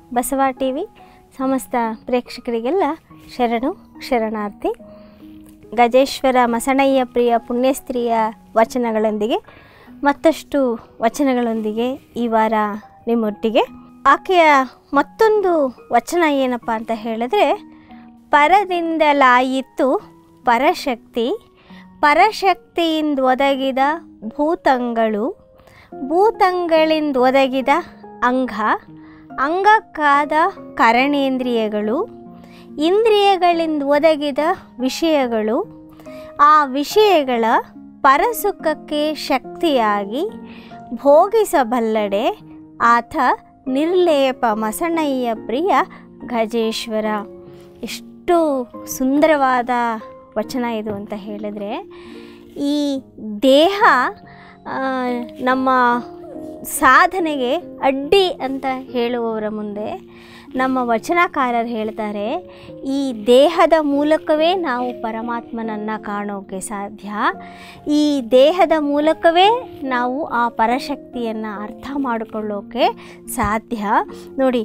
Basava T V ಸಮಸ್ತ ಪ್ರೇಕ್ಷಕರಿಗೆಲ್ಲ ಶರಣು ಶರಣಾರ್ಥಿ ಗಜೇಶ್ವರ ಮಸಣಯ್ಯ ಪ್ರಿಯ ಪುಣ್ಯಸ್ತ್ರೀಯ ವಚನಗಳೊಂದಿಗೆ ಮತ್ತಷ್ಟು ವಚನಗಳೊಂದಿಗೆ ಈ ವಾರ ನಿಮ್ಮೊಟ್ಟಿಗೆ ಆಕೆಯ ಮತ್ತೊಂದು ವಚನ ಏನಪ್ಪ ಅಂತ ಹೇಳಿದ್ರೆ ಪರದಿಂದಲಾಯಿತು ಪರಶಕ್ತಿ ಪರಶಕ್ತಿಯಿಂದ ಒದಗಿದ ಭೂತಂಗಳು ಭೂತಂಗಳಿಂದ ಒದಗಿದ ಅಂಗ ಅಂಗಕ್ಕಾದ ಕರಣೇಂದ್ರಿಯಗಳು ಇಂದ್ರಿಯಗಳಿಂದ ಒದಗಿದ ವಿಷಯಗಳು ಆ ವಿಷಯಗಳ ಪರಸುಖಕ್ಕೆ ಶಕ್ತಿಯಾಗಿ ಭೋಗಿಸಬಲ್ಲಡೆ ಆತ ನಿರ್ಲೇಪ ಮಸಣಯ್ಯ ಪ್ರಿಯ ಗಜೇಶ್ವರ ಎಷ್ಟು ಸುಂದರವಾದ ವಚನ ಇದು ಅಂತ ಹೇಳಿದ್ರೆ ಈ ದೇಹ ಆ, ನಮ್ಮ ಸಾಧನೆಗೆ ಅಡ್ಡಿ ಅಂತ ಹೇಳುವವರ ಮುಂದೆ ನಮ್ಮ ವಚನಕಾರರು ಹೇಳ್ತಾರೆ ಈ ದೇಹದ ಮೂಲಕವೇ ನಾವು ಪರಮಾತ್ಮನನ್ನು ಕಾಣೋಕ್ಕೆ ಸಾಧ್ಯ ಈ ದೇಹದ ಮೂಲಕವೇ ನಾವು ಆ ಪರಶಕ್ತಿಯನ್ನು ಅರ್ಥ ಮಾಡಿಕೊಳ್ಳೋಕೆ ಸಾಧ್ಯ ನೋಡಿ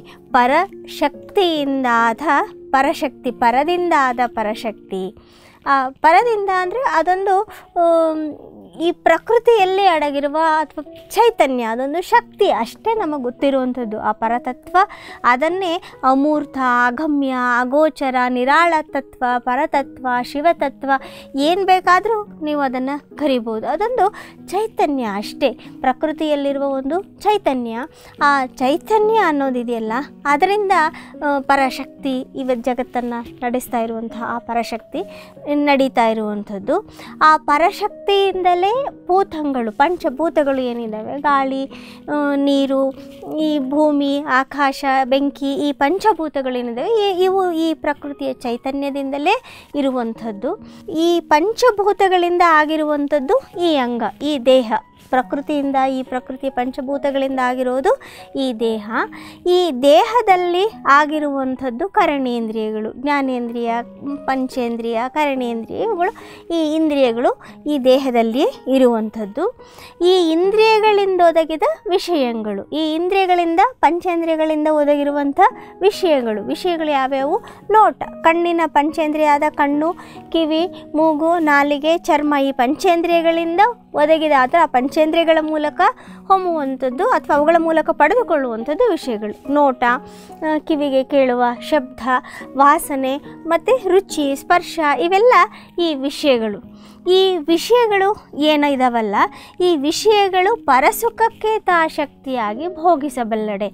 ಪರಶಕ್ತಿಯಿಂದಾದ ಪರಶಕ್ತಿ ಪರದಿಂದಾದ ಪರಶಕ್ತಿ ಆ, ಪರದಿಂದ ಅಂದರೆ ಅದೊಂದು ಆಮ್, ಈ ಪ್ರಕೃತಿಯಲ್ಲಿ ಅಡಗಿರುವ ಅಥವಾ ಚೈತನ್ಯ ಅದೊಂದು ಶಕ್ತಿ ಅಷ್ಟೇ ನಮಗೆ ಗೊತ್ತಿರುವಂಥದ್ದು ಆ ಪರತತ್ವ ಅದನ್ನೇ ಅಮೂರ್ತ ಅಗಮ್ಯ ಅಗೋಚರ ನಿರಾಳ ತತ್ವ ಪರತತ್ವ ಶಿವತತ್ವ ಏನು ಬೇಕಾದರೂ ನೀವು ಅದನ್ನು ಕರಿಬೋದು ಅದೊಂದು ಚೈತನ್ಯ ಅಷ್ಟೇ ಪ್ರಕೃತಿಯಲ್ಲಿರುವ ಒಂದು ಚೈತನ್ಯ ಆ ಚೈತನ್ಯ ಅನ್ನೋದಿದೆಯಲ್ಲ ಅದರಿಂದ ಆ, ಪರಶಕ್ತಿ ಇವ ಜಗತ್ತನ್ನು ನಡೆಸ್ತಾ ಇರುವಂತಹ ಆ ಪರಶಕ್ತಿ ನಡೀತಾ ಇರುವಂಥದ್ದು ಆ ಪರಶಕ್ತಿಯಿಂದಲೇ ಭೂತಗಳು ಪಂಚಭೂತಗಳು ಏನಿದ್ದಾವೆ ಗಾಳಿ ಆ, ನೀರು ಈ ಭೂಮಿ ಆಕಾಶ ಬೆಂಕಿ ಈ ಪಂಚಭೂತಗಳೇನಿದ್ದಾವೆ ಈ- ಇವು ಈ ಪ್ರಕೃತಿಯ ಚೈತನ್ಯದಿಂದಲೇ ಇರುವಂಥದ್ದು ಈ ಪಂಚಭೂತಗಳಿಂದ ಆಗಿರುವಂಥದ್ದು ಈ ಅಂಗ ಈ ದೇಹ ಪ್ರಕೃತಿಯಿಂದ ಈ ಪ್ರಕೃತಿ ಪಂಚಭೂತಗಳಿಂದ ಆಗಿರೋದು ಈ ದೇಹ ಈ ದೇಹದಲ್ಲಿ ಆಗಿರುವಂಥದ್ದು ಕರಣೇಂದ್ರಿಯಗಳು ಜ್ಞಾನೇಂದ್ರಿಯ ಮ್, ಪಂಚೇಂದ್ರಿಯ ಕರಣೇಂದ್ರಿಯ ಇವುಗಳು ಈ ಇಂದ್ರಿಯಗಳು ಈ ದೇಹದಲ್ಲಿ ಇರುವಂಥದ್ದು ಈ ಇಂದ್ರಿಯಗಳಿಂದ ಒದಗಿದ ವಿಷಯಗಳು ಈ ಇಂದ್ರಿಯಗಳಿಂದ ಪಂಚೇಂದ್ರಿಯಗಳಿಂದ ಒದಗಿರುವಂಥ ವಿಷಯಗಳು ವಿಷಯಗಳು ಯಾವ್ಯಾವು ನೋಟ ಕಣ್ಣಿನ ಪಂಚೇಂದ್ರಿಯ ಆದ ಕಣ್ಣು ಕಿವಿ ಮೂಗು ನಾಲಿಗೆ ಚರ್ಮ ಈ ಪಂಚೇಂದ್ರಿಯಗಳಿಂದ ಒದಗಿದ ಅಥವಾ ಆ ಪಂಚೇಂದ್ರಿಯಗಳ ಮೂಲಕ ಹೊಮ್ಮುವಂಥದ್ದು ಅಥವಾ ಅವುಗಳ ಮೂಲಕ ಪಡೆದುಕೊಳ್ಳುವಂಥದ್ದು ವಿಷಯಗಳು ನೋಟ ಆ, ಕಿವಿಗೆ ಕೇಳುವ ಶಬ್ದ ವಾಸನೆ ಮತ್ತು ರುಚಿ ಸ್ಪರ್ಶ ಇವೆಲ್ಲ ಈ ವಿಷಯಗಳು ಈ ವಿಷಯಗಳು ಏನು ಇದಾವಲ್ಲ ಈ ವಿಷಯಗಳು ಪರಸುಖಕ್ಕೆ ತಾ ಶಕ್ತಿಯಾಗಿ ಭೋಗಿಸಬಲ್ಲಡೆ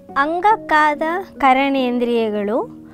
ಅಂಗಕ್ಕಾದ ಕರಣೇಂದ್ರಿಯಗಳು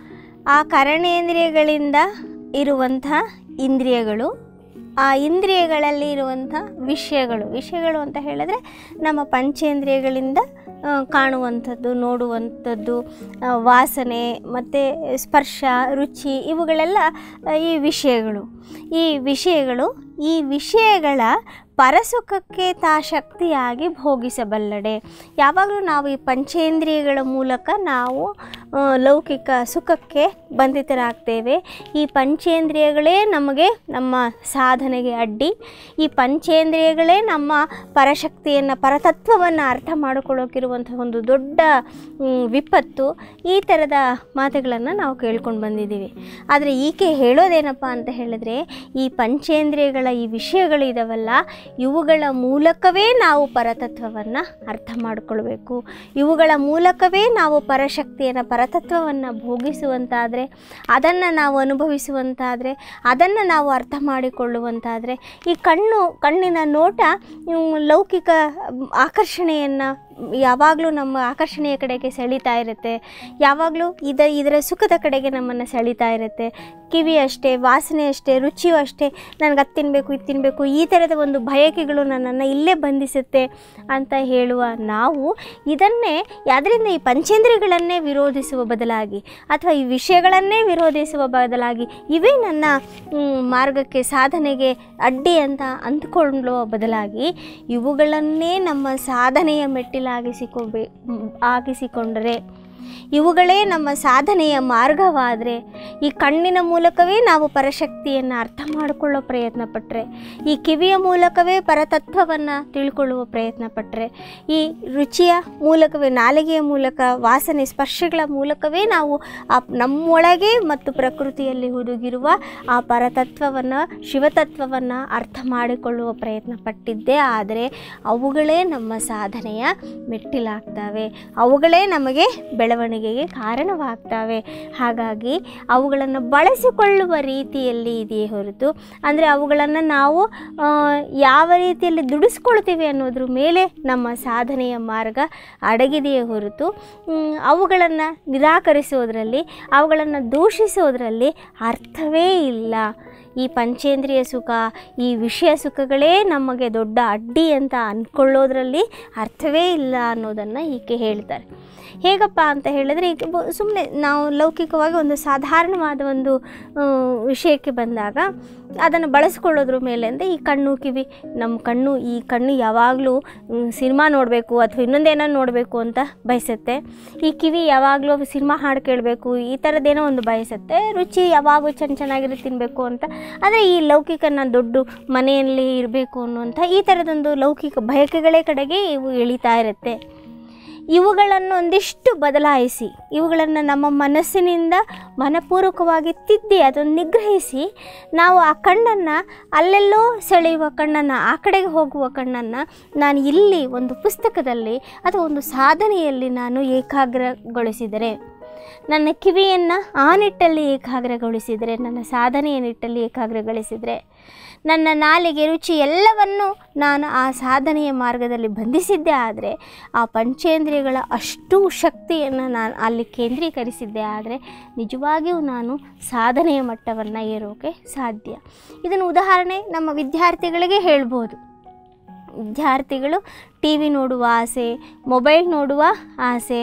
ಆ ಕರಣೇಂದ್ರಿಯಗಳಿಂದ ಇರುವಂಥ ಇಂದ್ರಿಯಗಳು ಆ ಇಂದ್ರಿಯಗಳಲ್ಲಿ ಇರುವಂಥ ವಿಷಯಗಳು ವಿಷಯಗಳು ಅಂತ ಹೇಳಿದ್ರೆ ನಮ್ಮ ಪಂಚೇಂದ್ರಿಯಗಳಿಂದ ಆ, ಕಾಣುವಂಥದ್ದು ನೋಡುವಂಥದ್ದು ಆ, ವಾಸನೆ ಮತ್ತು ಸ್ಪರ್ಶ ರುಚಿ ಇವುಗಳೆಲ್ಲ ಆ, ಈ ವಿಷಯಗಳು ಈ ವಿಷಯಗಳು ಈ ವಿಷಯಗಳ ಪರಸುಖಕ್ಕೆ ತಾ ಶಕ್ತಿಯಾಗಿ ಭೋಗಿಸಬಲ್ಲಡೆ ಯಾವಾಗಲೂ ನಾವು ಈ ಪಂಚೇಂದ್ರಿಯಗಳ ಮೂಲಕ ನಾವು ಆ, ಲೌಕಿಕ ಸುಖಕ್ಕೆ ಬಂಧಿತರಾಗ್ತೇವೆ ಈ ಪಂಚೇಂದ್ರಿಯಗಳೇ ನಮಗೆ ನಮ್ಮ ಸಾಧನೆಗೆ ಅಡ್ಡಿ ಈ ಪಂಚೇಂದ್ರಿಯಗಳೇ ನಮ್ಮ ಪರಶಕ್ತಿಯನ್ನು ಪರತತ್ವವನ್ನು ಅರ್ಥ ಮಾಡಿಕೊಳ್ಳೋಕಿರುವಂಥ ಒಂದು ದೊಡ್ಡ ಮ್, ವಿಪತ್ತು ಈ ಥರದ ಮಾತುಗಳನ್ನು ನಾವು ಕೇಳ್ಕೊಂಡು ಬಂದಿದ್ದೀವಿ ಆದರೆ ಈಕೆ ಹೇಳೋದೇನಪ್ಪ ಅಂತ ಹೇಳಿದ್ರೆ ಈ ಪಂಚೇಂದ್ರಿಯಗಳ ಈ ವಿಷಯಗಳು ಇದಾವಲ್ಲ ಇವುಗಳ ಮೂಲಕವೇ ನಾವು ಪರತತ್ವವನ್ನು ಅರ್ಥ ಮಾಡಿಕೊಳ್ಬೇಕು ಇವುಗಳ ಮೂಲಕವೇ ನಾವು ಪರಶಕ್ತಿಯನ್ನು ಪರತತ್ವವನ್ನು ಭೋಗಿಸುವಂತಾದರೆ ಅದನ್ನು ನಾವು ಅನುಭವಿಸುವಂತಾದರೆ ಅದನ್ನು ನಾವು ಅರ್ಥ ಮಾಡಿಕೊಳ್ಳುವಂತಾದರೆ ಈ ಕಣ್ಣು ಕಣ್ಣಿನ ನೋಟ ಇವು ಲೌಕಿಕ ಆಕರ್ಷಣೆಯನ್ನು ಯಾವಾಗಲೂ ನಮ್ಮ ಆಕರ್ಷಣೆಯ ಕಡೆಗೆ ಸೆಳೀತಾ ಇರುತ್ತೆ ಯಾವಾಗಲೂ ಇದ ಇದರ ಸುಖದ ಕಡೆಗೆ ನಮ್ಮನ್ನು ಸೆಳೀತಾ ಇರುತ್ತೆ ಕಿವಿ ಅಷ್ಟೇ ವಾಸನೆ ಅಷ್ಟೇ ರುಚಿಯೂ ಅಷ್ಟೇ ನನಗೆ ಅದು ತಿನ್ನಬೇಕು ಇದು ತಿನ್ನಬೇಕು ಈ ಥರದ ಒಂದು ಬಯಕೆಗಳು ನನ್ನನ್ನು ಇಲ್ಲೇ ಬಂಧಿಸುತ್ತೆ ಅಂತ ಹೇಳುವ ನಾವು ಇದನ್ನೇ ಅದರಿಂದ ಈ ಪಂಚೇಂದ್ರಿಯಗಳನ್ನೇ ವಿರೋಧಿಸುವ ಬದಲಾಗಿ ಅಥವಾ ಈ ವಿಷಯಗಳನ್ನೇ ವಿರೋಧಿಸುವ ಬದಲಾಗಿ ಇವೇ ನನ್ನ ಮ್, ಮಾರ್ಗಕ್ಕೆ ಸಾಧನೆಗೆ ಅಡ್ಡಿ ಅಂತ ಅಂದ್ಕೊಳ್ಳುವ ಬದಲಾಗಿ ಇವುಗಳನ್ನೇ ನಮ್ಮ ಸಾಧನೆಯ ಮೆಟ್ಟಿಲಾಗಿಸಿಕೊಬೇ ಮ್, ಆಗಿಸಿಕೊಂಡರೆ ಇವುಗಳೇ ನಮ್ಮ ಸಾಧನೆಯ ಮಾರ್ಗವಾದರೆ ಈ ಕಣ್ಣಿನ ಮೂಲಕವೇ ನಾವು ಪರಶಕ್ತಿಯನ್ನು ಅರ್ಥ ಮಾಡಿಕೊಳ್ಳೋ ಪ್ರಯತ್ನ ಪಟ್ಟರೆ ಈ ಕಿವಿಯ ಮೂಲಕವೇ ಪರತತ್ವವನ್ನು ತಿಳ್ಕೊಳ್ಳುವ ಪ್ರಯತ್ನ ಪಟ್ಟರೆ ಈ ರುಚಿಯ ಮೂಲಕವೇ ನಾಲಿಗೆಯ ಮೂಲಕ ವಾಸನೆ ಸ್ಪರ್ಶಗಳ ಮೂಲಕವೇ ನಾವು ಆ ನಮ್ಮೊಳಗೆ ಮತ್ತು ಪ್ರಕೃತಿಯಲ್ಲಿ ಹುದುಗಿರುವ ಆ ಪರತತ್ವವನ್ನು ಶಿವತತ್ವವನ್ನು ಅರ್ಥ ಮಾಡಿಕೊಳ್ಳುವ ಪ್ರಯತ್ನ ಪಟ್ಟಿದ್ದೇ ಆದರೆ ಅವುಗಳೇ ನಮ್ಮ ಸಾಧನೆಯ ಮೆಟ್ಟಿಲಾಗ್ತವೆ ಅವುಗಳೇ ನಮಗೆ ಬೆಳವಣಿಗೆಗೆ ಕಾರಣವಾಗ್ತವೆ ಹಾಗಾಗಿ ಅವುಗಳನ್ನು ಬಳಸಿಕೊಳ್ಳುವ ರೀತಿಯಲ್ಲಿ ಇದೆಯೇ ಹೊರತು ಅಂದರೆ ಅವುಗಳನ್ನು ನಾವು ಆ, ಯಾವ ರೀತಿಯಲ್ಲಿ ದುಡಿಸ್ಕೊಳ್ತೀವಿ ಅನ್ನೋದ್ರ ಮೇಲೆ ನಮ್ಮ ಸಾಧನೆಯ ಮಾರ್ಗ ಅಡಗಿದೆಯೇ ಹೊರತು ಅವುಗಳನ್ನು ನಿರಾಕರಿಸೋದ್ರಲ್ಲಿ ಅವುಗಳನ್ನು ದೂಷಿಸೋದ್ರಲ್ಲಿ ಅರ್ಥವೇ ಇಲ್ಲ ಈ ಪಂಚೇಂದ್ರಿಯ ಸುಖ ಈ ವಿಷಯ ಸುಖಗಳೇ ನಮಗೆ ದೊಡ್ಡ ಅಡ್ಡಿ ಅಂತ ಅಂದ್ಕೊಳ್ಳೋದ್ರಲ್ಲಿ ಅರ್ಥವೇ ಇಲ್ಲ ಅನ್ನೋದನ್ನು ಈಕೆ ಹೇಳ್ತಾರೆ ಹೇಗಪ್ಪ ಅಂತ ಹೇಳಿದ್ರೆ ಈಗ ಸುಮ್ಮನೆ ನಾವು ಲೌಕಿಕವಾಗಿ ಒಂದು ಸಾಧಾರಣವಾದ ಒಂದು ಆ, ವಿಷಯಕ್ಕೆ ಬಂದಾಗ ಅದನ್ನು ಬಳಸ್ಕೊಳ್ಳೋದ್ರ ಮೇಲೆ ಅಂದರೆ ಈ ಕಣ್ಣು ಕಿವಿ ನಮ್ಮ ಕಣ್ಣು ಈ ಕಣ್ಣು ಯಾವಾಗಲೂ ಸಿನಿಮಾ ನೋಡಬೇಕು ಅಥವಾ ಇನ್ನೊಂದೇನೋ ನೋಡಬೇಕು ಅಂತ ಬಯಸುತ್ತೆ ಈ ಕಿವಿ ಯಾವಾಗಲೂ ಸಿನಿಮಾ ಹಾಡು ಕೇಳಬೇಕು ಈ ಥರದ್ದೇನೋ ಒಂದು ಬಯಸುತ್ತೆ ರುಚಿ ಯಾವಾಗೂ ಚೆನ್ನ ಚೆನ್ನಾಗಿರೋ ತಿನ್ನಬೇಕು ಅಂತ ಆದರೆ ಈ ಲೌಕಿಕನ ದೊಡ್ಡ ಮನೆಯಲ್ಲಿ ಇರಬೇಕು ಅನ್ನುವಂಥ ಈ ಥರದೊಂದು ಲೌಕಿಕ ಬಯಕೆಗಳೇ ಕಡೆಗೆ ಇವು ಎಳಿತಾ ಇರುತ್ತೆ ಇವುಗಳನ್ನು ಒಂದಿಷ್ಟು ಬದಲಾಯಿಸಿ ಇವುಗಳನ್ನು ನಮ್ಮ ಮನಸ್ಸಿನಿಂದ ಮನಪೂರ್ವಕವಾಗಿ ತಿದ್ದಿ ಅದನ್ನು ನಿಗ್ರಹಿಸಿ ನಾವು ಆ ಕಣ್ಣನ್ನು ಅಲ್ಲೆಲ್ಲೋ ಸೆಳೆಯುವ ಕಣ್ಣನ್ನು ಆ ಕಡೆಗೆ ಹೋಗುವ ಕಣ್ಣನ್ನು ನಾನು ಇಲ್ಲಿ ಒಂದು ಪುಸ್ತಕದಲ್ಲಿ ಅಥವಾ ಒಂದು ಸಾಧನೆಯಲ್ಲಿ ನಾನು ಏಕಾಗ್ರಗೊಳಿಸಿದರೆ ನನ್ನ ಕಿವಿಯನ್ನು ಆ ನಿಟ್ಟಲ್ಲಿ ಏಕಾಗ್ರಗೊಳಿಸಿದರೆ ನನ್ನ ಸಾಧನೆಯ ನಿಟ್ಟಲ್ಲಿ ಏಕಾಗ್ರಗೊಳಿಸಿದರೆ ನನ್ನ ನಾಲಿಗೆ ರುಚಿ ಎಲ್ಲವನ್ನು ನಾನು ಆ ಸಾಧನೆಯ ಮಾರ್ಗದಲ್ಲಿ ಬಂಧಿಸಿದ್ದೆ ಆದರೆ ಆ ಪಂಚೇಂದ್ರಿಯಗಳ ಅಷ್ಟು ಶಕ್ತಿಯನ್ನು ನಾನು ಅಲ್ಲಿ ಕೇಂದ್ರೀಕರಿಸಿದ್ದೆ ಆದರೆ ನಿಜವಾಗಿಯೂ ನಾನು ಸಾಧನೆಯ ಮಟ್ಟವನ್ನು ಏರೋಕೆ ಸಾಧ್ಯ ಇದನ್ನು ಉದಾಹರಣೆ ನಮ್ಮ ವಿದ್ಯಾರ್ಥಿಗಳಿಗೆ ಹೇಳ್ಬೋದು ವಿದ್ಯಾರ್ಥಿಗಳು ಟಿ ವಿ ನೋಡುವ ಆಸೆ ಮೊಬೈಲ್ ನೋಡುವ ಆಸೆ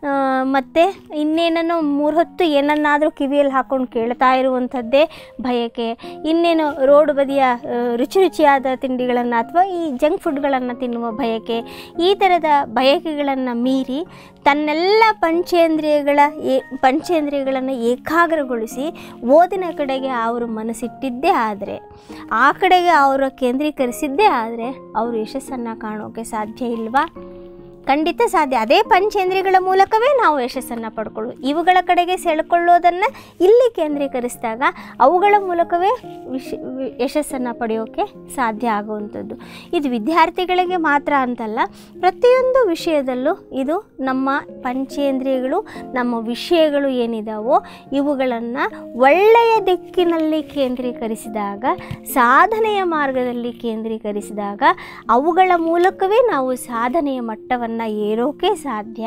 ಮತ್ತು ಇನ್ನೇನೋ ಮೂರು ಹೊತ್ತು ಏನನ್ನಾದರೂ ಕಿವಿಯಲ್ಲಿ ಹಾಕ್ಕೊಂಡು ಕೇಳ್ತಾ ಇರುವಂಥದ್ದೇ ಬಯಕೆ ಇನ್ನೇನು ರೋಡ್ ಬದಿಯ ಆ, ರುಚಿ ರುಚಿಯಾದ ತಿಂಡಿಗಳನ್ನು ಅಥವಾ ಈ ಜಂಕ್ ಫುಡ್ಗಳನ್ನು ತಿನ್ನುವ ಬಯಕೆ ಈ ಥರದ ಬಯಕೆಗಳನ್ನು ಮೀರಿ ತನ್ನೆಲ್ಲ ಪಂಚೇಂದ್ರಿಯಗಳ ಏ ಪಂಚೇಂದ್ರಿಯಗಳನ್ನು ಏಕಾಗ್ರಗೊಳಿಸಿ ಓದಿನ ಕಡೆಗೆ ಅವರು ಮನಸ್ಸಿಟ್ಟಿದ್ದೇ ಆದರೆ ಆ ಕಡೆಗೆ ಅವರು ಕೇಂದ್ರೀಕರಿಸಿದ್ದೇ ಆದರೆ ಅವರು ಯಶಸ್ಸನ್ನು ಕಾಣೋಕೆ ಸಾಧ್ಯ ಇಲ್ವಾ ಖಂಡಿತ ಸಾಧ್ಯ ಅದೇ ಪಂಚೇಂದ್ರಿಯಗಳ ಮೂಲಕವೇ ನಾವು ಯಶಸ್ಸನ್ನು ಪಡ್ಕೊಳ್ಳೋದು ಇವುಗಳ ಕಡೆಗೆ ಸೆಳ್ಕೊಳ್ಳೋದನ್ನು ಇಲ್ಲಿ ಕೇಂದ್ರೀಕರಿಸಿದಾಗ ಅವುಗಳ ಮೂಲಕವೇ ವಿಶ್ ವಿ- ಯಶಸ್ಸನ್ನು ಪಡೆಯೋಕ್ಕೆ ಸಾಧ್ಯ ಆಗುವಂಥದ್ದು ಇದು ವಿದ್ಯಾರ್ಥಿಗಳಿಗೆ ಮಾತ್ರ ಅಂತಲ್ಲ ಪ್ರತಿಯೊಂದು ವಿಷಯದಲ್ಲೂ ಇದು ನಮ್ಮ ಪಂಚೇಂದ್ರಿಯಗಳು ನಮ್ಮ ವಿಷಯಗಳು ಏನಿದಾವೋ ಇವುಗಳನ್ನು ಒಳ್ಳೆಯ ದಿಕ್ಕಿನಲ್ಲಿ ಕೇಂದ್ರೀಕರಿಸಿದಾಗ ಸಾಧನೆಯ ಮಾರ್ಗದಲ್ಲಿ ಕೇಂದ್ರೀಕರಿಸಿದಾಗ ಅವುಗಳ ಮೂಲಕವೇ ನಾವು ಸಾಧನೆಯ ಮಟ್ಟವನ್ನು ಏರೋಕೆ ಸಾಧ್ಯ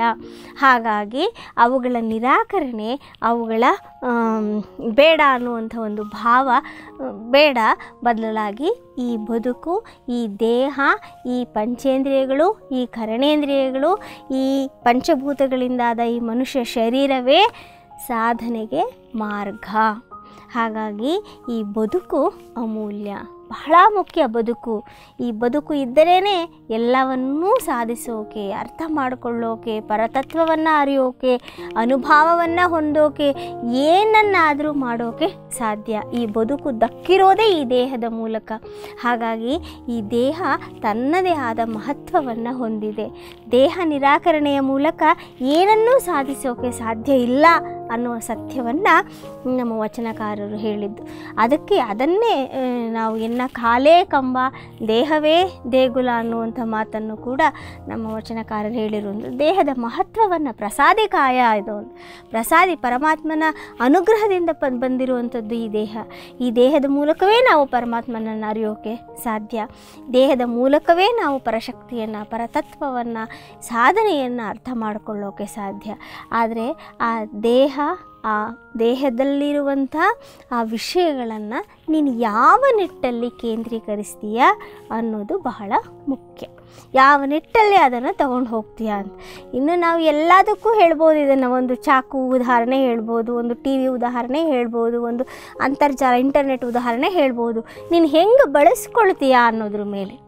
ಹಾಗಾಗಿ ಅವುಗಳ ನಿರಾಕರಣೆ ಅವುಗಳ ಆಮ್, ಬೇಡ ಅನ್ನುವಂಥ ಒಂದು ಭಾವ ಆ, ಬೇಡ ಬದಲಾಗಿ ಈ ಬದುಕು ಈ ದೇಹ ಈ ಪಂಚೇಂದ್ರಿಯಗಳು ಈ ಕರಣೇಂದ್ರಿಯಗಳು ಈ ಪಂಚಭೂತಗಳಿಂದಾದ ಈ ಮನುಷ್ಯ ಶರೀರವೇ ಸಾಧನೆಗೆ ಮಾರ್ಗ ಹಾಗಾಗಿ ಈ ಬದುಕು ಅಮೂಲ್ಯ ಬಹಳ ಮುಖ್ಯ ಬದುಕು ಈ ಬದುಕು ಇದ್ದರೇ ಎಲ್ಲವನ್ನೂ ಸಾಧಿಸೋಕೆ ಅರ್ಥ ಮಾಡಿಕೊಳ್ಳೋಕೆ ಪರತತ್ವವನ್ನು ಅರಿಯೋಕೆ ಅನುಭವವನ್ನು ಹೊಂದೋಕೆ ಏನನ್ನಾದರೂ ಮಾಡೋಕೆ ಸಾಧ್ಯ ಈ ಬದುಕು ದಕ್ಕಿರೋದೇ ಈ ದೇಹದ ಮೂಲಕ ಹಾಗಾಗಿ ಈ ದೇಹ ತನ್ನದೇ ಆದ ಮಹತ್ವವನ್ನು ಹೊಂದಿದೆ ದೇಹ ನಿರಾಕರಣೆಯ ಮೂಲಕ ಏನನ್ನೂ ಸಾಧಿಸೋಕೆ ಸಾಧ್ಯ ಇಲ್ಲ ಅನ್ನುವ ಸತ್ಯವನ್ನು ನಮ್ಮ ವಚನಕಾರರು ಹೇಳಿದ್ದು ಅದಕ್ಕೆ ಅದನ್ನೇ ಆ, ನಾವು ಎನ್ನ ಕಾಲೇ ಕಂಬ ದೇಹವೇ ದೇಗುಲ ಅನ್ನುವಂಥ ಮಾತನ್ನು ಕೂಡ ನಮ್ಮ ವಚನಕಾರರು ಹೇಳಿರುವುದು ದೇಹದ ಮಹತ್ವವನ್ನು ಪ್ರಸಾದಿ ಕಾಯ ಇದು ಒಂದು ಪ್ರಸಾದಿ ಪರಮಾತ್ಮನ ಅನುಗ್ರಹದಿಂದ ಪ ಬಂದಿರುವಂಥದ್ದು ಈ ದೇಹ ಈ ದೇಹದ ಮೂಲಕವೇ ನಾವು ಪರಮಾತ್ಮನನ್ನು ಅರಿಯೋಕೆ ಸಾಧ್ಯ ದೇಹದ ಮೂಲಕವೇ ನಾವು ಪರಶಕ್ತಿಯನ್ನು ಪರತತ್ವವನ್ನು ಸಾಧನೆಯನ್ನು ಅರ್ಥ ಮಾಡಿಕೊಳ್ಳೋಕೆ ಸಾಧ್ಯ ಆದರೆ ಆ ದೇಹ ಆ ದೇಹದಲ್ಲಿರುವಂಥ ಆ ವಿಷಯಗಳನ್ನು ನೀನು ಯಾವ ನಿಟ್ಟಲ್ಲಿ ಕೇಂದ್ರೀಕರಿಸ್ತೀಯ ಅನ್ನೋದು ಬಹಳ ಮುಖ್ಯ ಯಾವ ನಿಟ್ಟಲ್ಲಿ ಅದನ್ನು ತಗೊಂಡು ಹೋಗ್ತೀಯ ಅಂತ ಇನ್ನು ನಾವು ಎಲ್ಲದಕ್ಕೂ ಹೇಳ್ಬೋದು ಇದನ್ನು ಒಂದು ಚಾಕು ಉದಾಹರಣೆ ಹೇಳ್ಬೋದು ಒಂದು ಟಿ ವಿ ಉದಾಹರಣೆ ಹೇಳ್ಬೋದು ಒಂದು ಅಂತರ್ಜಾಲ ಇಂಟರ್ನೆಟ್ ಉದಾಹರಣೆ ಹೇಳ್ಬೋದು ನೀನು ಹೆಂಗೆ ಬಳಸ್ಕೊಳ್ತೀಯ ಅನ್ನೋದ್ರ ಮೇಲೆ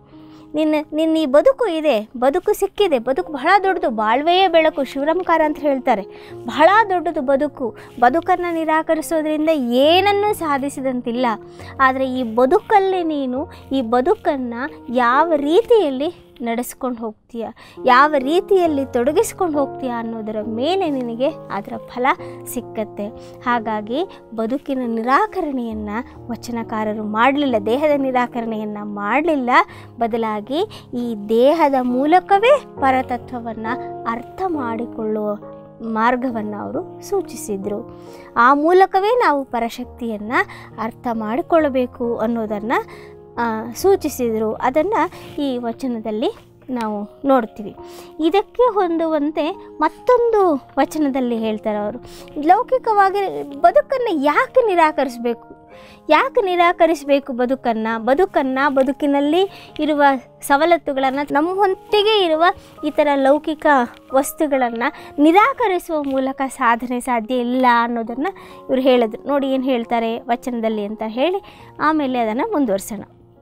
ನಿನ್ನ ನಿನ್ನ ಈ ಬದುಕು ಇದೆ ಬದುಕು ಸಿಕ್ಕಿದೆ ಬದುಕು ಬಹಳ ದೊಡ್ಡದು ಬಾಳ್ವೆಯೇ ಬೆಳಕು ಶಿವರಾಮಕಾರ ಅಂತ ಹೇಳ್ತಾರೆ ಬಹಳ ದೊಡ್ಡದು ಬದುಕು ಬದುಕನ್ನು ನಿರಾಕರಿಸೋದ್ರಿಂದ ಏನನ್ನೂ ಸಾಧಿಸಿದಂತಿಲ್ಲ ಆದರೆ ಈ ಬದುಕಲ್ಲಿ ನೀನು ಈ ಬದುಕನ್ನು ಯಾವ ರೀತಿಯಲ್ಲಿ ನಡೆಸ್ಕೊಂಡು ಹೋಗ್ತೀಯ ಯಾವ ರೀತಿಯಲ್ಲಿ ತೊಡಗಿಸ್ಕೊಂಡು ಹೋಗ್ತೀಯ ಅನ್ನೋದರ ಮೇಲೆ ನಿನಗೆ ಅದರ ಫಲ ಸಿಕ್ಕತ್ತೆ ಹಾಗಾಗಿ ಬದುಕಿನ ನಿರಾಕರಣೆಯನ್ನು ವಚನಕಾರರು ಮಾಡಲಿಲ್ಲ ದೇಹದ ನಿರಾಕರಣೆಯನ್ನು ಮಾಡಲಿಲ್ಲ ಬದಲಾಗಿ ಈ ದೇಹದ ಮೂಲಕವೇ ಪರತತ್ವವನ್ನು ಅರ್ಥ ಮಾಡಿಕೊಳ್ಳುವ ಮಾರ್ಗವನ್ನು ಅವರು ಸೂಚಿಸಿದರು ಆ ಮೂಲಕವೇ ನಾವು ಪರಶಕ್ತಿಯನ್ನು ಅರ್ಥ ಮಾಡಿಕೊಳ್ಳಬೇಕು ಅನ್ನೋದನ್ನು ಸೂಚಿಸಿದರು ಅದನ್ನು ಈ ವಚನದಲ್ಲಿ ನಾವು ನೋಡ್ತೀವಿ ಇದಕ್ಕೆ ಹೊಂದುವಂತೆ ಮತ್ತೊಂದು ವಚನದಲ್ಲಿ ಹೇಳ್ತಾರೆ ಅವರು ಲೌಕಿಕವಾಗಿ ಬದುಕನ್ನು ಯಾಕೆ ನಿರಾಕರಿಸಬೇಕು ಯಾಕೆ ನಿರಾಕರಿಸಬೇಕು ಬದುಕನ್ನು ಬದುಕನ್ನು ಬದುಕಿನಲ್ಲಿ ಇರುವ ಸವಲತ್ತುಗಳನ್ನು ನಮ್ಮ ಹೊತ್ತಿಗೆ ಇರುವ ಇತರ ಲೌಕಿಕ ವಸ್ತುಗಳನ್ನು ನಿರಾಕರಿಸುವ ಮೂಲಕ ಸಾಧನೆ ಸಾಧ್ಯ ಇಲ್ಲ ಅನ್ನೋದನ್ನು ಇವರು ಹೇಳಿದ್ರು ನೋಡಿ ಏನು ಹೇಳ್ತಾರೆ ವಚನದಲ್ಲಿ ಅಂತ ಹೇಳಿ ಆಮೇಲೆ ಅದನ್ನು ಮುಂದುವರ್ಸೋಣ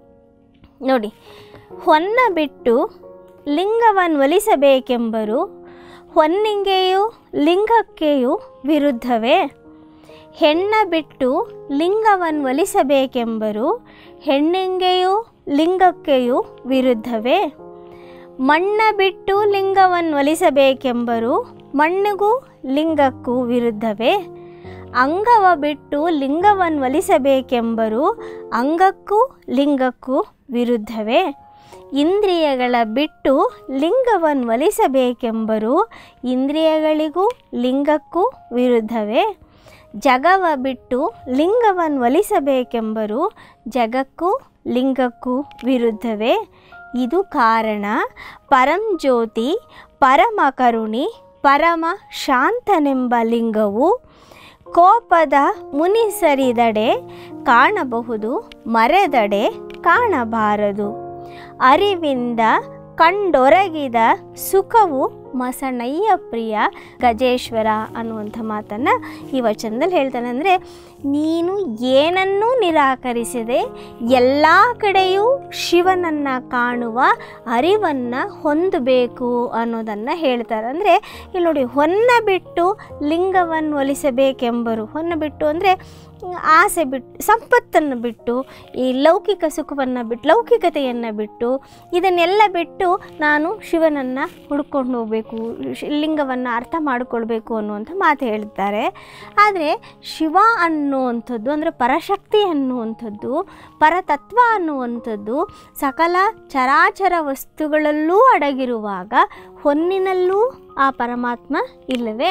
ನೋಡಿ ಹೊನ್ನ ಬಿಟ್ಟು ಲಿಂಗವನ್ನು ಒಲಿಸಬೇಕೆಂಬರು ಹೊನ್ನಿಂಗೆಯು ಲಿಂಗಕ್ಕೆಯು ವಿರುದ್ಧವೇ ಹೆಣ್ಣ ಬಿಟ್ಟು ಲಿಂಗವನ್ನು ಒಲಿಸಬೇಕೆಂಬರು ಹೆಣ್ಣಿಂಗೆಯು ಲಿಂಗಕ್ಕೆಯು ವಿರುದ್ಧವೇ ಮಣ್ಣ ಬಿಟ್ಟು ಲಿಂಗವನ್ನು ಒಲಿಸಬೇಕೆಂಬರು ಮಣ್ಣಿಗೂ ಲಿಂಗಕ್ಕೂ ವಿರುದ್ಧವೇ ಅಂಗವ ಬಿಟ್ಟು ಲಿಂಗವನ್ನು ಒಲಿಸಬೇಕೆಂಬರು ಅಂಗಕ್ಕೂ ಲಿಂಗಕ್ಕೂ ವಿರುದ್ಧವೇ ಇಂದ್ರಿಯಗಳ ಬಿಟ್ಟು ಲಿಂಗವನ್ನು ಒಲಿಸಬೇಕೆಂಬರು ಇಂದ್ರಿಯಗಳಿಗೂ ಲಿಂಗಕ್ಕೂ ವಿರುದ್ಧವೇ ಜಗವ ಬಿಟ್ಟು ಲಿಂಗವನ್ನು ಒಲಿಸಬೇಕೆಂಬರು ಜಗಕ್ಕೂ ಲಿಂಗಕ್ಕೂ ವಿರುದ್ಧವೇ ಇದು ಕಾರಣ ಪರಂಜ್ಯೋತಿ ಪರಮ ಕರುಣಿ ಪರಮ ಶಾಂತನೆಂಬ ಲಿಂಗವು ಕೋಪದ ಮುನಿಸರಿದಡೆ ಕಾಣಬಹುದು ಮರೆದಡೆ ಕಾಣಬಾರದು ಅರಿವಿಂದ ಕಂಡೊರಗಿದ ಸುಖವು ಮಸಣಯ್ಯ ಪ್ರಿಯ ಗಜೇಶ್ವರ ಅನ್ನುವಂಥ ಮಾತನ್ನು ಈ ವಚನದಲ್ಲಿ ಹೇಳ್ತಾನೆ ಅಂದರೆ ನೀನು ಏನನ್ನೂ ನಿರಾಕರಿಸದೆ ಎಲ್ಲ ಕಡೆಯೂ ಶಿವನನ್ನು ಕಾಣುವ ಅರಿವನ್ನು ಹೊಂದಬೇಕು ಅನ್ನೋದನ್ನು ಹೇಳ್ತಾರೆ ಅಂದರೆ ಇಲ್ಲಿ ನೋಡಿ ಹೊನ್ನ ಬಿಟ್ಟು ಲಿಂಗವನ್ನು ಒಲಿಸಬೇಕೆಂಬರು ಹೊನ್ನ ಬಿಟ್ಟು ಅಂದರೆ ಆಸೆ ಬಿಟ್ಟು ಸಂಪತ್ತನ್ನು ಬಿಟ್ಟು ಈ ಲೌಕಿಕ ಸುಖವನ್ನು ಬಿಟ್ಟು ಲೌಕಿಕತೆಯನ್ನು ಬಿಟ್ಟು ಇದನ್ನೆಲ್ಲ ಬಿಟ್ಟು ನಾನು ಶಿವನನ್ನು ಹುಡ್ಕೊಂಡು ಹೋಗಬೇಕು ಲಿಂಗವನ್ನು ಅರ್ಥ ಮಾಡಿಕೊಳ್ಬೇಕು ಅನ್ನುವಂಥ ಮಾತು ಹೇಳ್ತಾರೆ ಆದರೆ ಶಿವ ಅನ್ನುವಂಥದ್ದು ಅಂದರೆ ಪರಶಕ್ತಿ ಅನ್ನುವಂಥದ್ದು ಪರತತ್ವ ಅನ್ನುವಂಥದ್ದು ಸಕಲ ಚರಾಚರ ವಸ್ತುಗಳಲ್ಲೂ ಅಡಗಿರುವಾಗ ಹೊನ್ನಿನಲ್ಲೂ ಆ ಪರಮಾತ್ಮ ಇಲ್ಲವೇ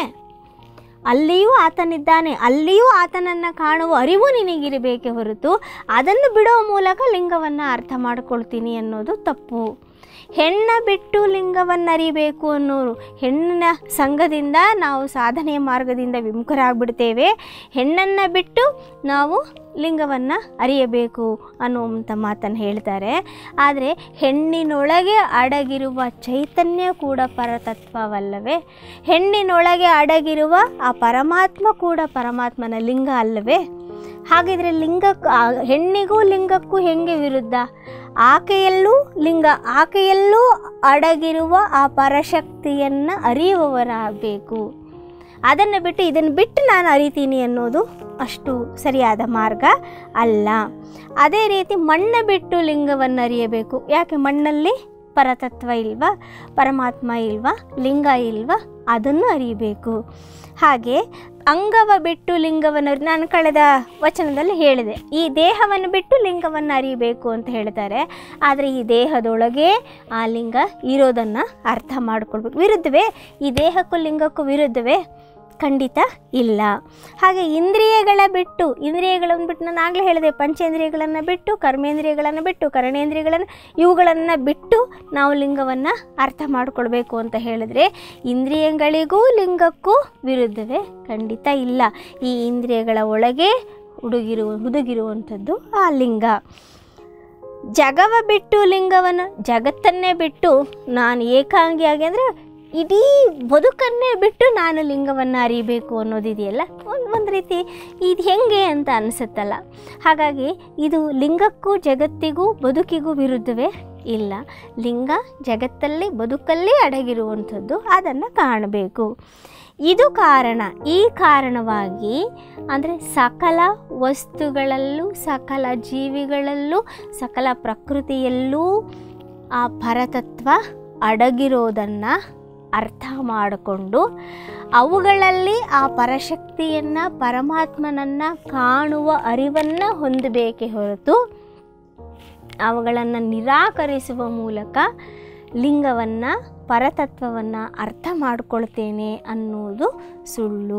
ಅಲ್ಲಿಯೂ ಆತನಿದ್ದಾನೆ ಅಲ್ಲಿಯೂ ಆತನನ್ನು ಕಾಣುವ ಅರಿವು ನಿನಗಿರಬೇಕೆ ಹೊರತು ಅದನ್ನು ಬಿಡೋ ಮೂಲಕ ಲಿಂಗವನ್ನು ಅರ್ಥ ಮಾಡ್ಕೊಳ್ತೀನಿ ಅನ್ನೋದು ತಪ್ಪು ಹೆಣ್ಣ ಬಿಟ್ಟು ಲಿಂಗವನ್ನು ಅರಿಬೇಕು ಅನ್ನೋರು ಹೆಣ್ಣಿನ ಸಂಘದಿಂದ ನಾವು ಸಾಧನೆಯ ಮಾರ್ಗದಿಂದ ವಿಮುಖರಾಗ್ಬಿಡ್ತೇವೆ ಹೆಣ್ಣನ್ನು ಬಿಟ್ಟು ನಾವು ಲಿಂಗವನ್ನು ಅರಿಯಬೇಕು ಅನ್ನುವಂಥ ಮಾತನ್ನು ಹೇಳ್ತಾರೆ ಆದರೆ ಹೆಣ್ಣಿನೊಳಗೆ ಅಡಗಿರುವ ಚೈತನ್ಯ ಕೂಡ ಪರತತ್ವವಲ್ಲವೇ ಹೆಣ್ಣಿನೊಳಗೆ ಅಡಗಿರುವ ಆ ಪರಮಾತ್ಮ ಕೂಡ ಪರಮಾತ್ಮನ ಲಿಂಗ ಅಲ್ಲವೇ ಹಾಗಿದ್ರೆ ಲಿಂಗಕ್ಕೂ ಆ ಹೆಣ್ಣಿಗೂ ಲಿಂಗಕ್ಕೂ ಹೆಂಗೆ ವಿರುದ್ಧ ಆಕೆಯಲ್ಲೂ ಲಿಂಗ ಆಕೆಯಲ್ಲೂ ಅಡಗಿರುವ ಆ ಪರಶಕ್ತಿಯನ್ನು ಅರಿಯುವವರಾಗಬೇಕು ಅದನ್ನು ಬಿಟ್ಟು ಇದನ್ನು ಬಿಟ್ಟು ನಾನು ಅರಿತೀನಿ ಅನ್ನೋದು ಅಷ್ಟು ಸರಿಯಾದ ಮಾರ್ಗ ಅಲ್ಲ ಅದೇ ರೀತಿ ಮಣ್ಣು ಬಿಟ್ಟು ಲಿಂಗವನ್ನು ಅರಿಯಬೇಕು ಯಾಕೆ ಮಣ್ಣಲ್ಲಿ ಪರತತ್ವ ಇಲ್ವಾ ಪರಮಾತ್ಮ ಇಲ್ವಾ ಲಿಂಗ ಇಲ್ವಾ ಅದನ್ನು ಅರಿಯಬೇಕು ಹಾಗೆ ಅಂಗವ ಬಿಟ್ಟು ಲಿಂಗವನ್ನು ಅರಿ- ನಾನು ಕಳೆದ ವಚನದಲ್ಲಿ ಹೇಳಿದೆ ಈ ದೇಹವನ್ನು ಬಿಟ್ಟು ಲಿಂಗವನ್ನು ಅರಿಯಬೇಕು ಅಂತ ಹೇಳ್ತಾರೆ ಆದರೆ ಈ ದೇಹದೊಳಗೆ ಆ ಲಿಂಗ ಇರೋದನ್ನು ಅರ್ಥ ಮಾಡ್ಕೊಳ್ಬೇಕು ವಿರುದ್ಧವೇ ಈ ದೇಹಕ್ಕೂ ಲಿಂಗಕ್ಕೂ ವಿರುದ್ಧವೇ ಖಂಡಿತ ಇಲ್ಲ ಹಾಗೆ ಇಂದ್ರಿಯಗಳ ಬಿಟ್ಟು ಇಂದ್ರಿಯಗಳನ್ನು ಬಿಟ್ಟು ನಾನು ಆಗಲೇ ಹೇಳಿದೆ ಪಂಚೇಂದ್ರಿಯಗಳನ್ನು ಬಿಟ್ಟು ಕರ್ಮೇಂದ್ರಿಯಗಳನ್ನು ಬಿಟ್ಟು ಕರಣೇಂದ್ರಿಯಗಳನ್ನು ಇವುಗಳನ್ನು ಬಿಟ್ಟು ನಾವು ಲಿಂಗವನ್ನು ಅರ್ಥ ಮಾಡಿಕೊಳ್ಬೇಕು ಅಂತ ಹೇಳಿದ್ರೆ ಇಂದ್ರಿಯಗಳಿಗೂ ಲಿಂಗಕ್ಕೂ ವಿರುದ್ಧವೇ ಖಂಡಿತ ಇಲ್ಲ ಈ ಇಂದ್ರಿಯಗಳ ಒಳಗೆ ಹುಡುಗಿರುವ ಹುದುಗಿರುವಂಥದ್ದು ಆ ಲಿಂಗ ಜಗವ ಬಿಟ್ಟು ಲಿಂಗವನ್ನು ಜಗತ್ತನ್ನೇ ಬಿಟ್ಟು ನಾನು ಏಕಾಂಗಿಯಾಗಿ ಅಂದರೆ ಇಡೀ ಬದುಕನ್ನೇ ಬಿಟ್ಟು ನಾನು ಲಿಂಗವನ್ನು ಅರಿಬೇಕು ಅನ್ನೋದಿದೆಯಲ್ಲ ಒಂದು ಒಂದು ರೀತಿ ಇದು ಹೆಂಗೆ ಅಂತ ಅನಿಸುತ್ತಲ್ಲ ಹಾಗಾಗಿ ಇದು ಲಿಂಗಕ್ಕೂ ಜಗತ್ತಿಗೂ ಬದುಕಿಗೂ ವಿರುದ್ಧವೇ ಇಲ್ಲ ಲಿಂಗ ಜಗತ್ತಲ್ಲಿ ಬದುಕಲ್ಲಿ ಅಡಗಿರುವಂಥದ್ದು ಅದನ್ನು ಕಾಣಬೇಕು ಇದು ಕಾರಣ ಈ ಕಾರಣವಾಗಿ ಅಂದರೆ ಸಕಲ ವಸ್ತುಗಳಲ್ಲೂ ಸಕಲ ಜೀವಿಗಳಲ್ಲೂ ಸಕಲ ಪ್ರಕೃತಿಯಲ್ಲೂ ಆ ಪರತತ್ವ ಅಡಗಿರೋದನ್ನು ಅರ್ಥ ಮಾಡಿಕೊಂಡು ಅವುಗಳಲ್ಲಿ ಆ ಪರಶಕ್ತಿಯನ್ನು ಪರಮಾತ್ಮನನ್ನು ಕಾಣುವ ಅರಿವನ್ನು ಹೊಂದಬೇಕೇ ಹೊರತು ಅವುಗಳನ್ನು ನಿರಾಕರಿಸುವ ಮೂಲಕ ಲಿಂಗವನ್ನು ಪರತತ್ವವನ್ನು ಅರ್ಥ ಮಾಡಿಕೊಳ್ತೇನೆ ಅನ್ನುವುದು ಸುಳ್ಳು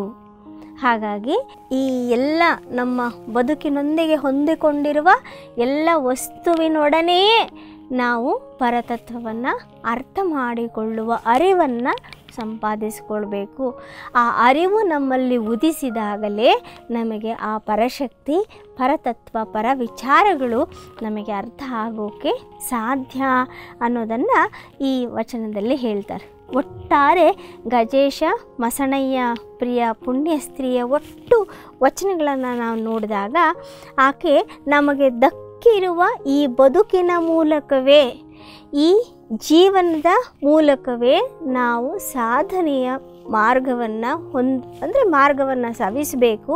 ಹಾಗಾಗಿ ಈ ಎಲ್ಲ ನಮ್ಮ ಬದುಕಿನೊಂದಿಗೆ ಹೊಂದಿಕೊಂಡಿರುವ ಎಲ್ಲ ವಸ್ತುವಿನೊಡನೆಯೇ ನಾವು ಪರತತ್ವವನ್ನು ಅರ್ಥ ಮಾಡಿಕೊಳ್ಳುವ ಅರಿವನ್ನು ಸಂಪಾದಿಸಿಕೊಳ್ಬೇಕು ಆ ಅರಿವು ನಮ್ಮಲ್ಲಿ ಉದಿಸಿದಾಗಲೇ ನಮಗೆ ಆ ಪರಶಕ್ತಿ ಪರತತ್ವ ಪರ ವಿಚಾರಗಳು ನಮಗೆ ಅರ್ಥ ಆಗೋಕ್ಕೆ ಸಾಧ್ಯ ಅನ್ನೋದನ್ನು ಈ ವಚನದಲ್ಲಿ ಹೇಳ್ತಾರೆ ಒಟ್ಟಾರೆ ಗಜೇಶ ಮಸಣಯ್ಯ ಪ್ರಿಯ ಪುಣ್ಯ ಸ್ತ್ರೀಯ ಒಟ್ಟು ವಚನಗಳನ್ನು ನಾವು ನೋಡಿದಾಗ ಆಕೆ ನಮಗೆ ದಕ್ಕಿರುವ ಈ ಬದುಕಿನ ಮೂಲಕವೇ ಈ ಜೀವನದ ಮೂಲಕವೇ ನಾವು ಸಾಧನೆಯ ಮಾರ್ಗವನ್ನು ಹೊಂದ್ ಅಂದರೆ ಮಾರ್ಗವನ್ನು ಸವಿಸಬೇಕು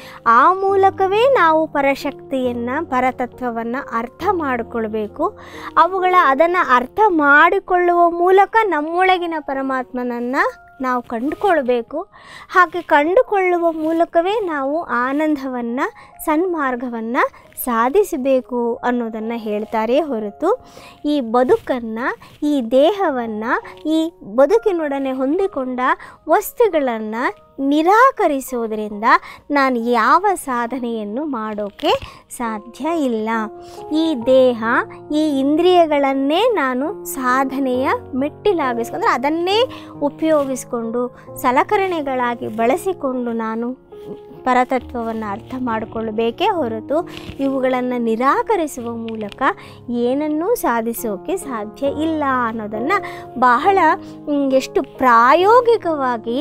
ಆ ಮೂಲಕವೇ ನಾವು ಪರಶಕ್ತಿಯನ್ನು ಪರತತ್ವವನ್ನು ಅರ್ಥ ಮಾಡಿಕೊಳ್ಬೇಕು ಅವುಗಳ ಅದನ್ನು ಅರ್ಥ ಮಾಡಿಕೊಳ್ಳುವ ಮೂಲಕ ನಮ್ಮೊಳಗಿನ ಪರಮಾತ್ಮನನ್ನು ನಾವು ಕಂಡುಕೊಳ್ಬೇಕು ಹಾಗೆ ಕಂಡುಕೊಳ್ಳುವ ಮೂಲಕವೇ ನಾವು ಆನಂದವನ್ನು ಸನ್ಮಾರ್ಗವನ್ನು ಸಾಧಿಸಬೇಕು ಅನ್ನೋದನ್ನು ಹೇಳ್ತಾರೆ ಹೊರತು ಈ ಬದುಕನ್ನು ಈ ದೇಹವನ್ನು ಈ ಬದುಕಿನೊಡನೆ ಹೊಂದಿಕೊಂಡ ವಸ್ತುಗಳನ್ನು ನಿರಾಕರಿಸೋದ್ರಿಂದ ನಾನು ಯಾವ ಸಾಧನೆಯನ್ನು ಮಾಡೋಕ್ಕೆ ಸಾಧ್ಯ ಇಲ್ಲ ಈ ದೇಹ ಈ ಇಂದ್ರಿಯಗಳನ್ನೇ ನಾನು ಸಾಧನೆಯ ಮೆಟ್ಟಿಲಾಗಿಸ್ಕೊಂಡ್ರೆ ಅದನ್ನೇ ಉಪಯೋಗಿಸ್ಕೊಂಡು ಸಲಕರಣೆಗಳಾಗಿ ಬಳಸಿಕೊಂಡು ನಾನು ಪರತತ್ವವನ್ನು ಅರ್ಥ ಮಾಡಿಕೊಳ್ಳಬೇಕೇ ಹೊರತು ಇವುಗಳನ್ನು ನಿರಾಕರಿಸುವ ಮೂಲಕ ಏನನ್ನೂ ಸಾಧಿಸೋಕೆ ಸಾಧ್ಯ ಇಲ್ಲ ಅನ್ನೋದನ್ನು ಬಹಳ ಮ್, ಎಷ್ಟು ಪ್ರಾಯೋಗಿಕವಾಗಿ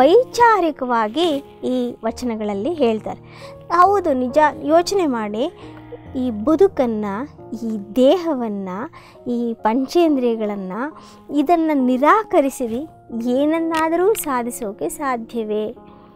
ವೈಚಾರಿಕವಾಗಿ ಈ ವಚನಗಳಲ್ಲಿ ಹೇಳ್ತಾರೆ ಹೌದು ನಿಜ ಯೋಚನೆ ಮಾಡಿ ಈ ಬದುಕನ್ನು ಈ ದೇಹವನ್ನು ಈ ಪಂಚೇಂದ್ರಿಯಗಳನ್ನು ಇದನ್ನು ನಿರಾಕರಿಸಿರಿ ಏನನ್ನಾದರೂ ಸಾಧಿಸೋಕೆ ಸಾಧ್ಯವೇ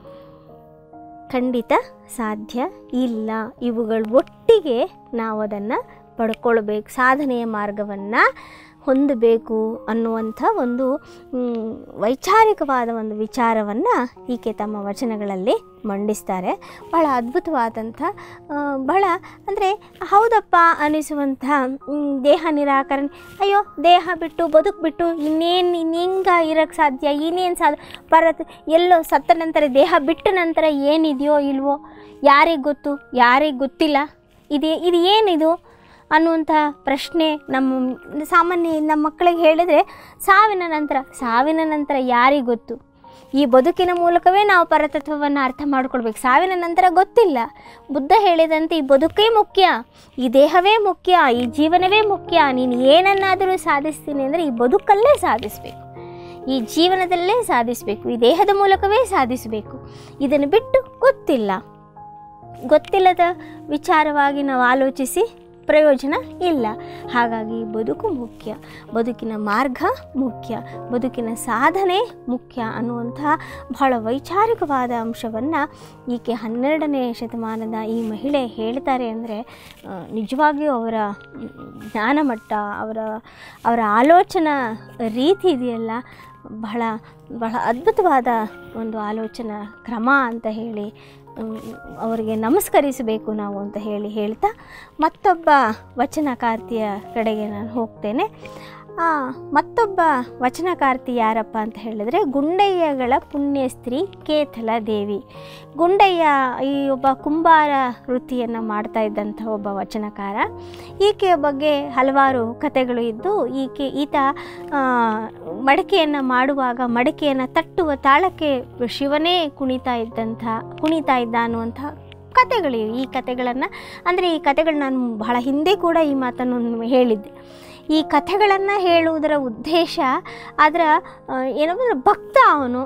ಖಂಡಿತ ಸಾಧ್ಯ ಇಲ್ಲ ಇವುಗಳ ಒಟ್ಟಿಗೆ ನಾವು ಅದನ್ನು ಪಡ್ಕೊಳ್ಬೇಕು ಸಾಧನೆಯ ಮಾರ್ಗವನ್ನು ಹೊಂದಬೇಕು ಅನ್ನುವಂಥ ಒಂದು ಮ್, ವೈಚಾರಿಕವಾದ ಒಂದು ವಿಚಾರವನ್ನು ಈಕೆ ತಮ್ಮ ವಚನಗಳಲ್ಲಿ ಮಂಡಿಸ್ತಾರೆ ಬಹಳ ಅದ್ಭುತವಾದಂಥ ಆ, ಬಹಳ ಅಂದರೆ ಹೌದಪ್ಪ ಅನಿಸುವಂಥ ಮ್, ದೇಹ ನಿರಾಕರಣೆ ಅಯ್ಯೋ ದೇಹ ಬಿಟ್ಟು ಬದುಕು ಬಿಟ್ಟು ಇನ್ನೇನು ಇನ್ನೆಂಗ ಇರೋಕ್ಕೆ ಸಾಧ್ಯ ಇನ್ನೇನು ಸಾಧ ಪರತ್ ಎಲ್ಲೋ ಸತ್ತ ನಂತರ ದೇಹ ಬಿಟ್ಟ ನಂತರ ಏನಿದೆಯೋ ಇಲ್ವೋ ಯಾರಿಗೆ ಗೊತ್ತು ಯಾರಿಗೆ ಗೊತ್ತಿಲ್ಲ ಇದು ಇದು ಏನಿದು ಅನ್ನುವಂಥ ಪ್ರಶ್ನೆ ನಮ್ಮ ಸಾಮಾನ್ಯ ನಮ್ಮ ಮಕ್ಕಳಿಗೆ ಹೇಳಿದರೆ ಸಾವಿನ ನಂತರ ಸಾವಿನ ನಂತರ ಯಾರಿಗೆ ಗೊತ್ತು ಈ ಬದುಕಿನ ಮೂಲಕವೇ ನಾವು ಪರತತ್ವವನ್ನು ಅರ್ಥ ಮಾಡ್ಕೊಳ್ಬೇಕು ಸಾವಿನ ನಂತರ ಗೊತ್ತಿಲ್ಲ ಬುದ್ಧ ಹೇಳಿದಂತೆ ಈ ಬದುಕೇ ಮುಖ್ಯ ಈ ದೇಹವೇ ಮುಖ್ಯ ಈ ಜೀವನವೇ ಮುಖ್ಯ ನೀನು ಏನನ್ನಾದರೂ ಸಾಧಿಸ್ತೀನಿ ಅಂದರೆ ಈ ಬದುಕಲ್ಲೇ ಸಾಧಿಸಬೇಕು ಈ ಜೀವನದಲ್ಲೇ ಸಾಧಿಸಬೇಕು ಈ ದೇಹದ ಮೂಲಕವೇ ಸಾಧಿಸಬೇಕು ಇದನ್ನು ಬಿಟ್ಟು ಗೊತ್ತಿಲ್ಲ ಗೊತ್ತಿಲ್ಲದ ವಿಚಾರವಾಗಿ ನಾವು ಆಲೋಚಿಸಿ ಪ್ರಯೋಜನ ಇಲ್ಲ ಹಾಗಾಗಿ ಬದುಕು ಮುಖ್ಯ ಬದುಕಿನ ಮಾರ್ಗ ಮುಖ್ಯ ಬದುಕಿನ ಸಾಧನೆ ಮುಖ್ಯ ಅನ್ನುವಂಥ ಬಹಳ ವೈಚಾರಿಕವಾದ ಅಂಶವನ್ನು ಈಕೆ ಹನ್ನೆರಡನೇ ಶತಮಾನದ ಈ ಮಹಿಳೆ ಹೇಳ್ತಾರೆ ಅಂದರೆ ನಿಜವಾಗಿಯೂ ಅವರ ಜ್ಞಾನಮಟ್ಟ ಅವರ ಅವರ ಆಲೋಚನಾ ರೀತಿ ಇದೆಯಲ್ಲ ಬಹಳ ಬಹಳ ಅದ್ಭುತವಾದ ಒಂದು ಆಲೋಚನಾ ಕ್ರಮ ಅಂತ ಹೇಳಿ ಹ್ಮ್, ಅವರಿಗೆ ನಮಸ್ಕರಿಸಬೇಕು ನಾವು ಅಂತ ಹೇಳಿ ಹೇಳ್ತಾ ಮತ್ತೊಬ್ಬ ವಚನಕಾರ್ತಿಯ ಕಡೆಗೆ ನಾನು ಹೋಗ್ತೇನೆ ಆ, ಮತ್ತೊಬ್ಬ ವಚನಕಾರ್ತಿ ಯಾರಪ್ಪ ಅಂತ ಹೇಳಿದ್ರೆ ಗುಂಡಯ್ಯಗಳ ಪುಣ್ಯ ಸ್ತ್ರೀ ಕೇಥಲ ದೇವಿ ಗುಂಡಯ್ಯ ಈ ಒಬ್ಬ ಕುಂಬಾರ ವೃತ್ತಿಯನ್ನು ಮಾಡ್ತಾ ಇದ್ದಂಥ ಒಬ್ಬ ವಚನಕಾರ ಈಕೆಯ ಬಗ್ಗೆ ಹಲವಾರು ಕಥೆಗಳು ಇದ್ದು ಈಕೆ ಈತ ಆ, ಮಡಿಕೆಯನ್ನು ಮಾಡುವಾಗ ಮಡಿಕೆಯನ್ನು ತಟ್ಟುವ ತಾಳಕ್ಕೆ ಶಿವನೇ ಕುಣಿತಾ ಇದ್ದಂಥ ಕುಣಿತಾ ಇದ್ದ ಅನ್ನುವಂಥ ಕತೆಗಳಿವೆ ಈ ಕತೆಗಳನ್ನು ಅಂದರೆ ಈ ಕತೆಗಳು ನಾನು ಬಹಳ ಹಿಂದೆ ಕೂಡ ಈ ಮಾತನ್ನು ಹೇಳಿದ್ದೆ ಈ ಕಥೆಗಳನ್ನು ಹೇಳುವುದರ ಉದ್ದೇಶ ಅದರ ಏನಂದ್ರೆ ಭಕ್ತ ಅವನು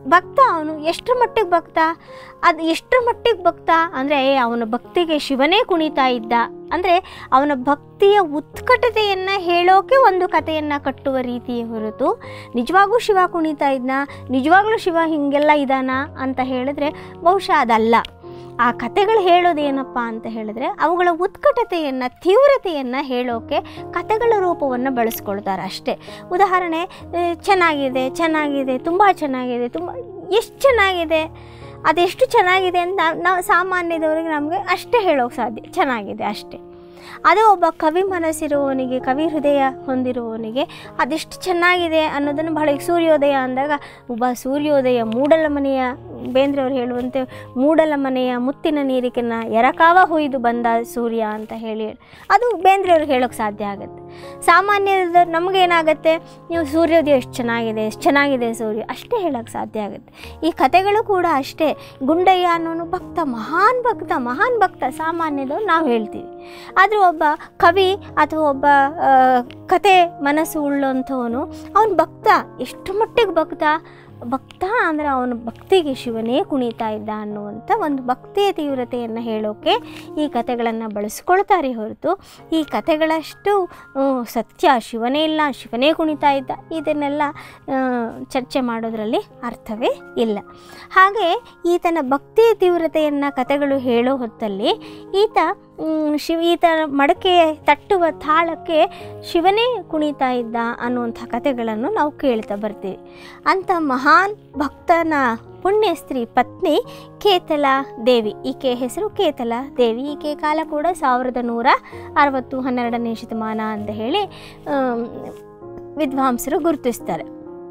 ಭಕ್ತ ಅವನು ಎಷ್ಟರ ಮಟ್ಟಿಗೆ ಭಕ್ತ ಅದು ಎಷ್ಟರ ಮಟ್ಟಿಗೆ ಭಕ್ತ ಅಂದರೆ ಅವನ ಭಕ್ತಿಗೆ ಶಿವನೇ ಕುಣಿತಾ ಇದ್ದ ಅಂದರೆ ಅವನ ಭಕ್ತಿಯ ಉತ್ಕಟತೆಯನ್ನು ಹೇಳೋಕೆ ಒಂದು ಕಥೆಯನ್ನು ಕಟ್ಟುವ ರೀತಿಯೇ ಹೊರತು ನಿಜವಾಗೂ ಶಿವ ಕುಣಿತಾ ಇದ್ನ ನಿಜವಾಗ್ಲೂ ಶಿವ ಹೀಗೆಲ್ಲ ಇದ್ದಾನ ಅಂತ ಹೇಳಿದ್ರೆ ಬಹುಶಃ ಅದಲ್ಲ ಆ ಕಥೆಗಳು ಹೇಳೋದೇನಪ್ಪ ಅಂತ ಹೇಳಿದ್ರೆ ಅವುಗಳ ಉತ್ಕಟತೆಯನ್ನು ತೀವ್ರತೆಯನ್ನು ಹೇಳೋಕೆ ಕಥೆಗಳ ರೂಪವನ್ನು ಬಳಸ್ಕೊಳ್ತಾರೆ ಅಷ್ಟೇ ಉದಾಹರಣೆ ಆ, ಚೆನ್ನಾಗಿದೆ ಚೆನ್ನಾಗಿದೆ ತುಂಬ ಚೆನ್ನಾಗಿದೆ ತುಂಬ ಎಷ್ಟು ಚೆನ್ನಾಗಿದೆ ಅದೆಷ್ಟು ಚೆನ್ನಾಗಿದೆ ಅಂತ ನಾವು ಸಾಮಾನ್ಯದವರಿಗೆ ನಮಗೆ ಅಷ್ಟೇ ಹೇಳೋಕೆ ಸಾಧ್ಯ ಚೆನ್ನಾಗಿದೆ ಅಷ್ಟೇ ಅದು ಒಬ್ಬ ಕವಿ ಮನಸ್ಸಿರುವವನಿಗೆ ಕವಿ ಹೃದಯ ಹೊಂದಿರುವವನಿಗೆ ಅದೆಷ್ಟು ಚೆನ್ನಾಗಿದೆ ಅನ್ನೋದನ್ನು ಬಹಳ ಈಗ ಸೂರ್ಯೋದಯ ಅಂದಾಗ ಒಬ್ಬ ಸೂರ್ಯೋದಯ ಮೂಡಲ ಮನೆಯ ಬೇಂದ್ರವ್ರು ಹೇಳುವಂತೆ ಮೂಡಲ ಮನೆಯ ಮುತ್ತಿನ ನೀರಿಕೆನ ಎರಕಾವ ಹೊಯ್ದು ಬಂದ ಸೂರ್ಯ ಅಂತ ಹೇಳಿ ಅದು ಬೇಂದ್ರವ್ರಿಗೆ ಹೇಳೋಕ್ಕೆ ಸಾಧ್ಯ ಆಗುತ್ತೆ ಸಾಮಾನ್ಯದ ನಮಗೇನಾಗುತ್ತೆ ನೀವು ಸೂರ್ಯೋದಯ ಎಷ್ಟು ಚೆನ್ನಾಗಿದೆ ಎಷ್ಟು ಚೆನ್ನಾಗಿದೆ ಸೂರ್ಯ ಅಷ್ಟೇ ಹೇಳೋಕ್ಕೆ ಸಾಧ್ಯ ಆಗುತ್ತೆ ಈ ಕಥೆಗಳು ಕೂಡ ಅಷ್ಟೇ ಗುಂಡಯ್ಯ ಅನ್ನೋನು ಭಕ್ತ ಮಹಾನ್ ಭಕ್ತ ಮಹಾನ್ ಭಕ್ತ ಸಾಮಾನ್ಯದವ್ರು ನಾವು ಹೇಳ್ತೀವಿ ಆದರೆ ಒಬ್ಬ ಕವಿ ಅಥವಾ ಒಬ್ಬ ಆ, ಕತೆ ಮನಸ್ಸು ಉಳ್ಳಂಥವನು ಅವನು ಭಕ್ತ ಎಷ್ಟು ಮಟ್ಟಿಗೆ ಭಕ್ತ ಭಕ್ತ ಅಂದರೆ ಅವನ ಭಕ್ತಿಗೆ ಶಿವನೇ ಕುಣಿತಾ ಇದ್ದ ಅನ್ನುವಂಥ ಒಂದು ಭಕ್ತಿಯ ತೀವ್ರತೆಯನ್ನು ಹೇಳೋಕ್ಕೆ ಈ ಕಥೆಗಳನ್ನು ಬಳಸ್ಕೊಳ್ತಾರೆ ಹೊರತು ಈ ಕಥೆಗಳಷ್ಟು ಆ, ಸತ್ಯ ಶಿವನೇ ಇಲ್ಲ ಶಿವನೇ ಕುಣಿತಾ ಇದ್ದ ಇದನ್ನೆಲ್ಲ ಆ, ಚರ್ಚೆ ಮಾಡೋದರಲ್ಲಿ ಅರ್ಥವೇ ಇಲ್ಲ ಹಾಗೆ ಈತನ ಭಕ್ತಿಯ ತೀವ್ರತೆಯನ್ನು ಕಥೆಗಳು ಹೇಳೋ ಹೊತ್ತಲ್ಲಿ ಈತ ಮ್, ಶಿವ ಈತ ಮಡಕೆ ತಟ್ಟುವ ತಾಳಕ್ಕೆ ಶಿವನೇ ಕುಣಿತಾ ಇದ್ದ ಅನ್ನುವಂಥ ಕಥೆಗಳನ್ನು ನಾವು ಕೇಳ್ತಾ ಬರ್ತೀವಿ ಅಂಥ ಮಹಾನ್ ಭಕ್ತನ ಪುಣ್ಯ ಸ್ತ್ರೀ ಪತ್ನಿ ಕೇತಲ ದೇವಿ ಈಕೆ ಹೆಸರು ಕೇತಲ ದೇವಿ ಈಕೆ ಕಾಲ ಕೂಡ ಸಾವಿರದ ನೂರ ಅರವತ್ತು ಹನ್ನೆರಡನೇ ಶತಮಾನ ಅಂತ ಹೇಳಿ ಆಮ್, ವಿದ್ವಾಂಸರು ಗುರುತಿಸ್ತಾರೆ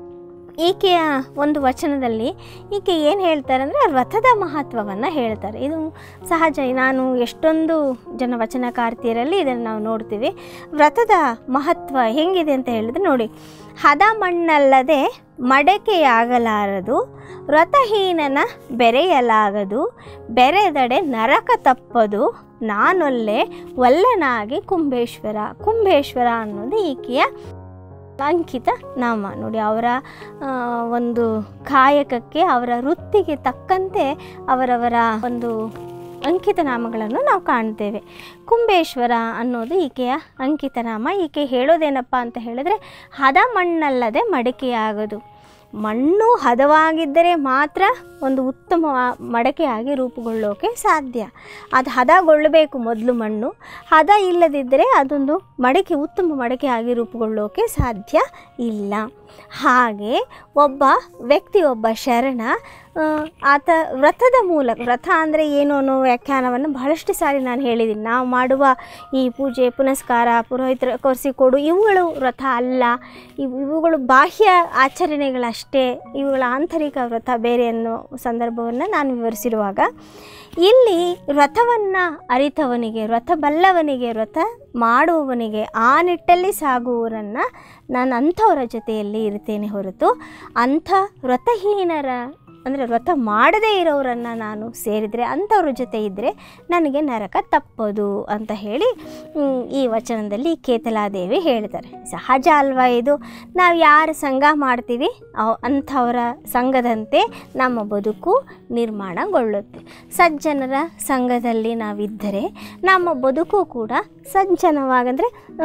ಈಕೆಯ ಒಂದು ವಚನದಲ್ಲಿ ಈಕೆ ಏನು ಹೇಳ್ತಾರೆ ಅಂದರೆ ವ್ರತದ ಮಹತ್ವವನ್ನು ಹೇಳ್ತಾರೆ ಇದು ಸಹಜ ನಾನು ಎಷ್ಟೊಂದು ಜನ ವಚನಕಾರ್ತಿಯರಲ್ಲಿ ಇದನ್ನು ನಾವು ನೋಡ್ತೀವಿ ವ್ರತದ ಮಹತ್ವ ಹೆಂಗಿದೆ ಅಂತ ಹೇಳಿದ್ರೆ ನೋಡಿ ಹದ ಮಣ್ಣಲ್ಲದೆ ಮಡಕೆಯಾಗಲಾರದು ವ್ರತಹೀನನ ಬೆರೆಯಲಾಗದು ಬೆರೆದಡೆ ನರಕ ತಪ್ಪದು ನಾನೊಲ್ಲೆ ಒಲ್ಲನಾಗಿ ಕುಂಬೇಶ್ವರ ಕುಂಬೇಶ್ವರ ಅನ್ನೋದು ಈಕೆಯ ಅಂಕಿತ ನಾಮ ನೋಡಿ ಅವರ ಆ, ಒಂದು ಕಾಯಕಕ್ಕೆ ಅವರ ವೃತ್ತಿಗೆ ತಕ್ಕಂತೆ ಅವರವರ ಒಂದು ಅಂಕಿತ ನಾಮಗಳನ್ನು ನಾವು ಕಾಣ್ತೇವೆ ಕುಂಬೇಶ್ವರ ಅನ್ನೋದು ಈಕೆಯ ಅಂಕಿತ ನಾಮ ಈಕೆ ಹೇಳೋದೇನಪ್ಪ ಅಂತ ಹೇಳಿದ್ರೆ ಹದ ಮಣ್ಣಲ್ಲದೆ ಮಡಿಕೆಯಾಗೋದು ಮಣ್ಣು ಹದವಾಗಿದ್ದರೆ ಮಾತ್ರ ಒಂದು ಉತ್ತಮ ಮಡಕೆಯಾಗಿ ರೂಪುಗೊಳ್ಳೋಕೆ ಸಾಧ್ಯ ಅದು ಹದಗೊಳ್ಳಬೇಕು ಮೊದಲು ಮಣ್ಣು ಹದ ಇಲ್ಲದಿದ್ದರೆ ಅದೊಂದು ಮಡಕೆ ಉತ್ತಮ ಮಡಕೆಯಾಗಿ ರೂಪುಗೊಳ್ಳೋಕೆ ಸಾಧ್ಯ ಇಲ್ಲ ಹಾಗೆ ಒಬ್ಬ ವ್ಯಕ್ತಿ ಒಬ್ಬ ಶರಣ ಆ, ಆತ ವ್ರತದ ಮೂಲಕ ವ್ರತ ಅಂದರೆ ಏನು ಅನ್ನೋ ವ್ಯಾಖ್ಯಾನವನ್ನು ಬಹಳಷ್ಟು ಸಾರಿ ನಾನು ಹೇಳಿದ್ದೀನಿ ನಾವು ಮಾಡುವ ಈ ಪೂಜೆ ಪುನಸ್ಕಾರ ಪುರೋಹಿತರ ಕೊಡಿಸಿಕೊಡು ಇವುಗಳು ವ್ರತ ಅಲ್ಲ ಇವು ಇವುಗಳು ಬಾಹ್ಯ ಆಚರಣೆಗಳಷ್ಟೇ ಇವುಗಳ ಆಂತರಿಕ ವ್ರತ ಬೇರೆ ಅನ್ನೋ ಸಂದರ್ಭವನ್ನು ನಾನು ವಿವರಿಸಿರುವಾಗ ಇಲ್ಲಿ ವ್ರತವನ್ನು ಅರಿತವನಿಗೆ ವ್ರತ ಬಲ್ಲವನಿಗೆ ವ್ರತ ಮಾಡುವವನಿಗೆ ಆ ನಿಟ್ಟಲ್ಲಿ ಸಾಗುವವರನ್ನು ನಾನು ಅಂಥವರ ಜೊತೆಯಲ್ಲಿ ಇರ್ತೇನೆ ಹೊರತು ಅಂಥ ವ್ರತಹೀನರ ಅಂದರೆ ವ್ರತ ಮಾಡದೇ ಇರೋರನ್ನು ನಾನು ಸೇರಿದರೆ ಅಂಥವ್ರ ಜೊತೆ ಇದ್ದರೆ ನನಗೆ ನರಕ ತಪ್ಪದು ಅಂತ ಹೇಳಿ ಮ್, ಈ ವಚನದಲ್ಲಿ ಕೇತಲಾದೇವಿ ಹೇಳ್ತಾರೆ ಸಹಜ ಅಲ್ವಾ ಇದು ನಾವು ಯಾರ ಸಂಘ ಮಾಡ್ತೀವಿ ಅವ್ ಅಂಥವರ ಸಂಘದಂತೆ ನಮ್ಮ ಬದುಕು ನಿರ್ಮಾಣಗೊಳ್ಳುತ್ತೆ ಸಜ್ಜನರ ಸಂಘದಲ್ಲಿ ನಾವಿದ್ದರೆ ನಮ್ಮ ಬದುಕು ಕೂಡ ಸಜ್ಜನವಾಗಂದರೆ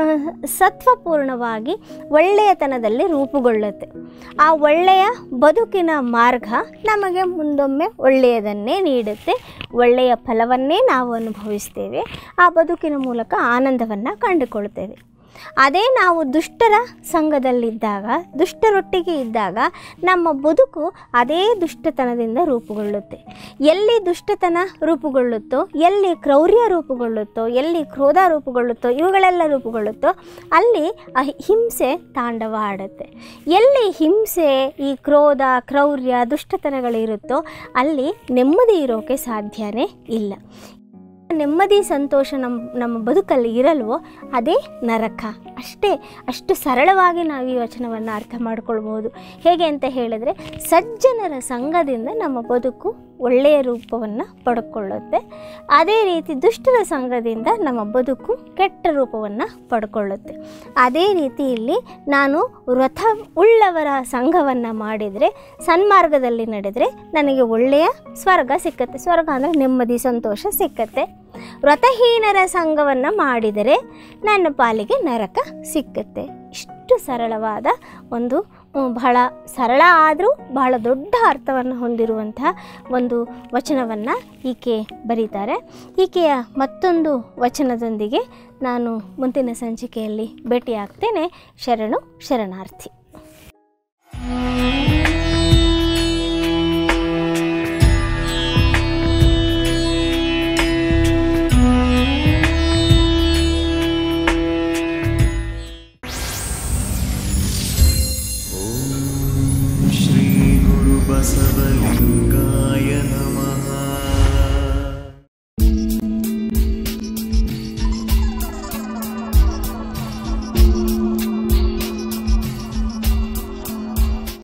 ಸತ್ವಪೂರ್ಣವಾಗಿ ಒಳ್ಳೆಯತನದಲ್ಲಿ ರೂಪುಗೊಳ್ಳುತ್ತೆ ಆ ಒಳ್ಳೆಯ ಬದುಕಿನ ಮಾರ್ಗ ನಮಗೆ ಮುಂದೊಮ್ಮೆ ಒಳ್ಳೆಯದನ್ನೇ ನೀಡುತ್ತೆ ಒಳ್ಳೆಯ ಫಲವನ್ನೇ ನಾವು ಅನುಭವಿಸ್ತೇವೆ ಆ ಬದುಕಿನ ಮೂಲಕ ಆನಂದವನ್ನು ಕಂಡುಕೊಳ್ತೇವೆ ಅದೇ ನಾವು ದುಷ್ಟರ ಸಂಘದಲ್ಲಿದ್ದಾಗ ದುಷ್ಟರೊಟ್ಟಿಗೆ ಇದ್ದಾಗ ನಮ್ಮ ಬದುಕು ಅದೇ ದುಷ್ಟತನದಿಂದ ರೂಪುಗೊಳ್ಳುತ್ತೆ ಎಲ್ಲಿ ದುಷ್ಟತನ ರೂಪುಗೊಳ್ಳುತ್ತೋ ಎಲ್ಲಿ ಕ್ರೌರ್ಯ ರೂಪುಗೊಳ್ಳುತ್ತೋ ಎಲ್ಲಿ ಕ್ರೋಧ ರೂಪುಗೊಳ್ಳುತ್ತೋ ಇವುಗಳೆಲ್ಲ ರೂಪುಗೊಳ್ಳುತ್ತೋ ಅಲ್ಲಿ ಆ ಹಿಂಸೆ ತಾಂಡವ ಆಡುತ್ತೆ ಎಲ್ಲಿ ಹಿಂಸೆ ಈ ಕ್ರೋಧ ಕ್ರೌರ್ಯ ದುಷ್ಟತನಗಳಿರುತ್ತೋ ಅಲ್ಲಿ ನೆಮ್ಮದಿ ಇರೋಕೆ ಸಾಧ್ಯನೇ ಇಲ್ಲ ನೆಮ್ಮದಿ ಸಂತೋಷ ನಮ್ಮ ನಮ್ಮ ಬದುಕಲ್ಲಿ ಇರಲ್ವೋ ಅದೇ ನರಕ ಅಷ್ಟೇ ಅಷ್ಟು ಸರಳವಾಗಿ ನಾವು ಈ ವಚನವನ್ನು ಅರ್ಥ ಮಾಡ್ಕೊಳ್ಬೋದು ಹೇಗೆ ಅಂತ ಹೇಳಿದ್ರೆ ಸಜ್ಜನರ ಸಂಘದಿಂದ ನಮ್ಮ ಬದುಕು ಒಳ್ಳೆಯ ರೂಪವನ್ನು ಪಡ್ಕೊಳ್ಳುತ್ತೆ ಅದೇ ರೀತಿ ದುಷ್ಟರ ಸಂಘದಿಂದ ನಮ್ಮ ಬದುಕು ಕೆಟ್ಟ ರೂಪವನ್ನು ಪಡ್ಕೊಳ್ಳುತ್ತೆ ಅದೇ ರೀತಿ ಇಲ್ಲಿ ನಾನು ವ್ರತ ಉಳ್ಳವರ ಸಂಘವನ್ನು ಮಾಡಿದರೆ ಸನ್ಮಾರ್ಗದಲ್ಲಿ ನಡೆದರೆ ನನಗೆ ಒಳ್ಳೆಯ ಸ್ವರ್ಗ ಸಿಕ್ಕತ್ತೆ ಸ್ವರ್ಗ ಅಂದರೆ ನೆಮ್ಮದಿ ಸಂತೋಷ ಸಿಕ್ಕತ್ತೆ ವ್ರತಹೀನರ ಸಂಘವನ್ನು ಮಾಡಿದರೆ ನನ್ನ ಪಾಲಿಗೆ ನರಕ ಸಿಕ್ಕತ್ತೆ ಇಷ್ಟು ಸರಳವಾದ ಒಂದು ಹ್ಮ್, ಬಹಳ ಸರಳ ಆದರೂ ಬಹಳ ದೊಡ್ಡ ಅರ್ಥವನ್ನು ಹೊಂದಿರುವಂತಹ ಒಂದು ವಚನವನ್ನು ಈಕೆ ಬರೀತಾರೆ ಈಕೆಯ ಮತ್ತೊಂದು ವಚನದೊಂದಿಗೆ ನಾನು ಮುಂದಿನ ಸಂಚಿಕೆಯಲ್ಲಿ ಭೇಟಿಯಾಗ್ತೇನೆ ಶರಣು ಶರಣಾರ್ಥಿ